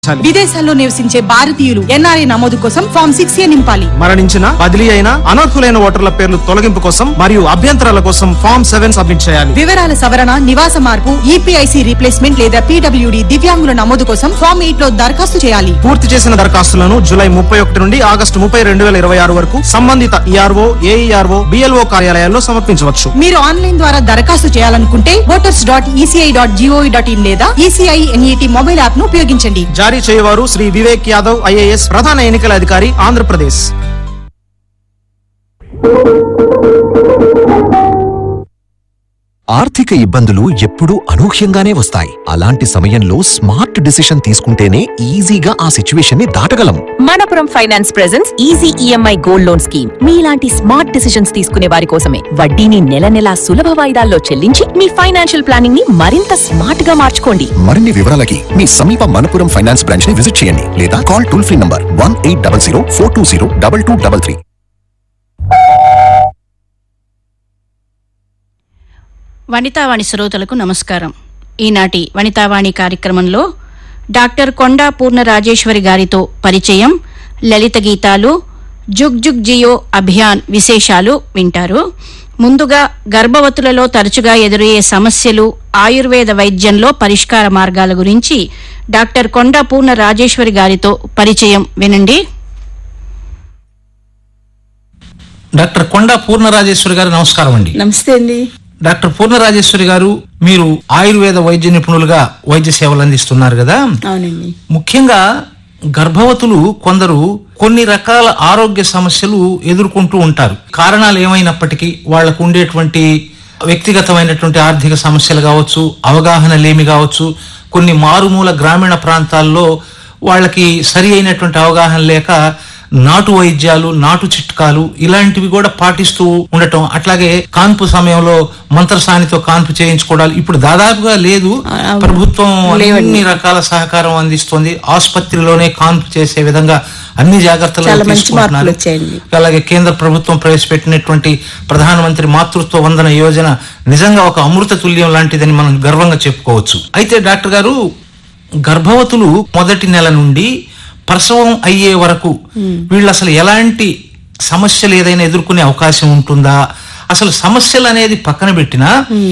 చాలు. విదేశాల్లో నివసించే భారతీయులు ఎన్ఆర్ఐ నమోదు కోసం ఫామ్ సిక్స్ ఏ నింపాలి మరణించిన బదిలీ అయిన అనర్హులైన ఓటర్ల పేర్లు తొలగింపు కోసం మరియు అభ్యంతరాల కోసం ఫామ్ సెవెన్ సబ్మిట్ చేయాలి వివరాల సవరణ నివాస మార్పు ఈపీఐసి రీప్లేస్మెంట్ లేదా పీడబ్ల్యూడి దివ్యాంగుల నమోదు కోసం ఫామ్ ఎయిట్ లో దరఖాస్తు చేయాలి పూర్తి చేసిన దరఖాస్తులను జూలై ముప్పై ఒకటి నుండి ఆగస్టు ముప్పై రెండు వేల ఇరవై ఆరు వరకు సంబంధిత ఈఆర్ఓ ఏఈఆర్ఓ బిఎల్ఓ కార్యాలయాల్లో సమర్పించవచ్చు మీరు ఆన్లైన్ ద్వారా దరఖాస్తు చేయాలనుకుంటే voters dot ECI dot GOV dot in లేదా ఈసీఐ ఎన్ఈటి మొబైల్ యాప్ ను ఉపయోగించండి జారీ చేయవారు శ్రీ వివేక్ యాదవ్ ఐఏఎస్ ప్రధాన ఎన్నికల అధికారి ఆంధ్రప్రదేశ్ ఆర్థిక ఇబ్బందులు ఎప్పుడూ అనూహ్యంగానే వస్తాయి అలాంటి సమయంలో స్మార్ట్ డిసిషన్ తీసుకుంటేనే ఈజీగా ఆ సిచ్యువేషన్ ని దాటగలం Manappuram finance presence easy EMI gold loan scheme మీలాంటి స్మార్ట్ డిసిషన్స్ తీసుకునే వారి కోసమే వడ్డీని నెల నెలా సులభ వాయిదాల్లో చెల్లించి మీ ఫైనాన్షియల్ ప్లానింగ్ ని మరింత స్మార్ట్ గా మార్చుకోండి మరిన్ని వివరాలకి మీ సమీప మనపురం ఫైనాన్స్ బ్రాంచ్ ని విజిట్ చేయండి లేదా call toll free number one eight double zero four two zero double two double three వనితావాణి శ్రోతలకు నమస్కారం ఈనాటి వనితావాణి కార్యక్రమంలో డాక్టర్ కొండా పూర్ణ రాజేశ్వరి గారితో పరిచయం లలిత గీతాలు జుగ్ జుగ్ జియో అభియాన్ విశేషాలు వింటారు ముందుగా గర్భవతులలో తరచుగా ఎదురయ్యే సమస్యలు ఆయుర్వేద వైద్యంలో పరిష్కార మార్గాల గురించి డాక్టర్ కొండా పూర్ణ రాజేశ్వరి గారితో పరిచయం వినండి డాక్టర్ కొండ పూర్ణరాజేశ్వరి గారు నమస్కారం అండి నమస్తే అండి డాక్టర్ పూర్ణరాజేశ్వరి గారు మీరు ఆయుర్వేద వైద్య నిపుణులుగా వైద్య సేవలు అందిస్తున్నారు కదా అవునండి ముఖ్యంగా గర్భవతులు కొందరు కొన్ని రకాల ఆరోగ్య సమస్యలు ఎదుర్కొంటూ ఉంటారు కారణాలు ఏమైనప్పటికీ వాళ్లకు ఉండేటువంటి వ్యక్తిగతమైనటువంటి ఆర్థిక సమస్యలు కావచ్చు అవగాహన లేమి కావచ్చు కొన్ని మారుమూల గ్రామీణ ప్రాంతాల్లో వాళ్ళకి సరి అయినటువంటి అవగాహన లేక నాటు వైద్యాలు నాటు చిట్కాలు ఇలాంటివి కూడా పాటిస్తూ ఉండటం అట్లాగే కాన్పు సమయంలో మంత్రసానితో కాన్పు చేయించుకోవడాలు ఇప్పుడు దాదాపుగా లేదు ప్రభుత్వం అన్ని రకాల సహకారం అందిస్తుంది ఆసుపత్రిలోనే కాన్పు చేసే విధంగా అన్ని జాగ్రత్తలు తీసుకుంటున్నారు అలాగే కేంద్ర ప్రభుత్వం ప్రవేశపెట్టినటువంటి ప్రధానమంత్రి మాతృత్వ వందన యోజన నిజంగా ఒక అమృత తుల్యం లాంటిదని మనం గర్వంగా చెప్పుకోవచ్చు అయితే డాక్టర్ గారు గర్భవతులు మొదటి నెల నుండి ప్రసవం అయ్యే వరకు వీళ్ళు అసలు ఎలాంటి సమస్యలు ఏదైనా ఎదుర్కొనే అవకాశం ఉంటుందా అసలు సమస్యలు అనేది పక్కన పెట్టినా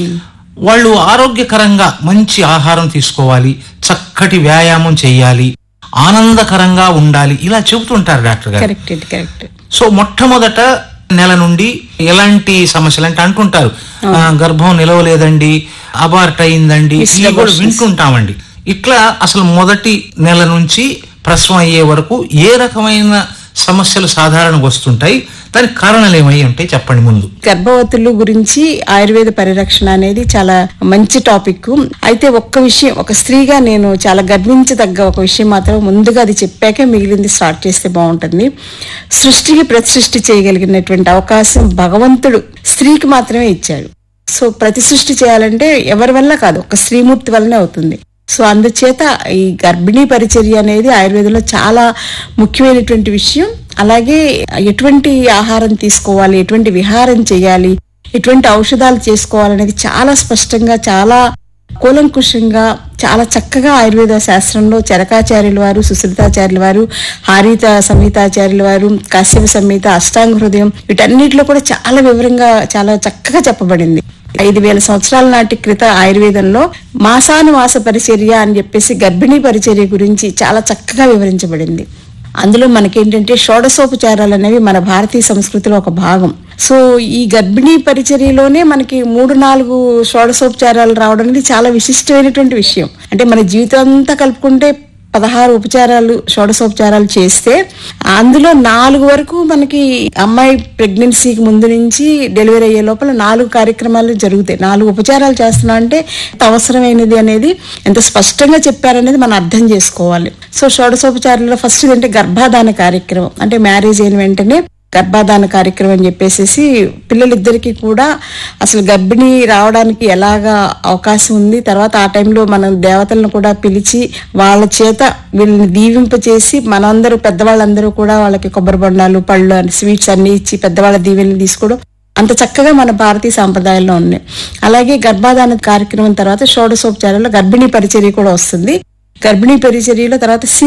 వాళ్ళు ఆరోగ్యకరంగా మంచి ఆహారం తీసుకోవాలి చక్కటి వ్యాయామం చేయాలి ఆనందకరంగా ఉండాలి ఇలా చెబుతుంటారు డాక్టర్ గారు కరెక్ట్ అండి కరెక్ట్ సో మొట్టమొదట నెల నుండి ఎలాంటి సమస్యలు అంటే అంటుంటారు ఆ, గర్భం నిలవలేదండి అబార్ట్ అయిందండి ఇవి కూడా వింటుంటామండి ఇట్లా అసలు మొదటి నెల నుంచి ప్రసవం అయ్యే వరకు ఏ రకమైన సమస్యలు సాధారణంగా వస్తుంటాయి దానికి కారణాలు ఏమై ఉంటాయి చెప్పండి ముందు గర్భవతులు గురించి ఆయుర్వేద పరిరక్షణ అనేది చాలా మంచి టాపిక్ అయితే ఒక్క విషయం ఒక స్త్రీగా నేను చాలా గర్వించదగ్గ ఒక విషయం మాత్రం ముందుగా అది చెప్పాకే మిగిలింది స్టార్ట్ చేస్తే బాగుంటుంది సృష్టికి ప్రతిసృష్టి చేయగలిగినటువంటి అవకాశం భగవంతుడు స్త్రీకి మాత్రమే ఇచ్చాడు సో ప్రతి సృష్టి చేయాలంటే ఎవరి వల్ల కాదు ఒక స్త్రీమూర్తి వల్లనే అవుతుంది సో అందుచేత ఈ గర్భిణీ పరిచర్య అనేది ఆయుర్వేదంలో చాలా ముఖ్యమైనటువంటి విషయం అలాగే ఎటువంటి ఆహారం తీసుకోవాలి ఎటువంటి విహారం చేయాలి ఎటువంటి ఔషధాలు చేసుకోవాలనేది చాలా స్పష్టంగా చాలా కూలంకుషంగా చాలా చక్కగా ఆయుర్వేద శాస్త్రంలో చరకాచార్యుల వారు సుశ్రితాచార్యుల వారు హారిత సంహితాచార్యుల వారు కాశ్యప సంహిత అష్టాంగ హృదయం వీటన్నిటిలో కూడా చాలా వివరంగా చాలా చక్కగా చెప్పబడింది ఐదు వేల సంవత్సరాల నాటి క్రిత ఆయుర్వేదంలో మాసానుమాస పరిచర్య అని చెప్పేసి గర్భిణీ పరిచర్య గురించి చాలా చక్కగా వివరించబడింది అందులో మనకేంటంటే షోడశోపచారాలు అనేవి మన భారతీయ సంస్కృతిలో ఒక భాగం సో ఈ గర్భిణీ పరిచర్యలోనే మనకి మూడు నాలుగు షోడశోపచారాలు రావడం అనేది చాలా విశిష్టమైనటువంటి విషయం అంటే మన జీవితం అంతా కలుపుకుంటే పదహారు ఉపచారాలు షోడశోపచారాలు చేస్తే అందులో నాలుగు వరకు మనకి అమ్మాయి ప్రెగ్నెన్సీకి ముందు నుంచి డెలివరీ అయ్యే లోపల నాలుగు కార్యక్రమాలు జరుగుతాయి నాలుగు ఉపచారాలు చేస్తున్నాం అంటే ఎంత అవసరమైనది అనేది ఎంత స్పష్టంగా చెప్పారనేది మనం అర్థం చేసుకోవాలి సో షోడశోపచారంలో ఫస్ట్ ఏంటంటే గర్భాధాన కార్యక్రమం అంటే మ్యారేజ్ అయిన వెంటనే గర్భాధాన కార్యక్రమం అని చెప్పేసి పిల్లలిద్దరికీ కూడా అసలు గర్భిణీ రావడానికి ఎలాగా అవకాశం ఉంది తర్వాత ఆ టైంలో మనం దేవతలను కూడా పిలిచి వాళ్ళ చేత వీళ్ళని దీవింప చేసి మనందరూ పెద్దవాళ్ళందరూ కూడా వాళ్ళకి కొబ్బరి బొండాలు పళ్ళు అని స్వీట్స్ అన్ని ఇచ్చి పెద్దవాళ్ళ దీవెనలు తీసుకోవడం అంత చక్కగా మన భారతీయ సాంప్రదాయాల్లో ఉన్నాయి అలాగే గర్భాధాన కార్యక్రమం తర్వాత షోడశోపచారంలో గర్భిణీ పరిచర్య కూడా వస్తుంది గర్భిణీ పరిచర్యలో తర్వాత సి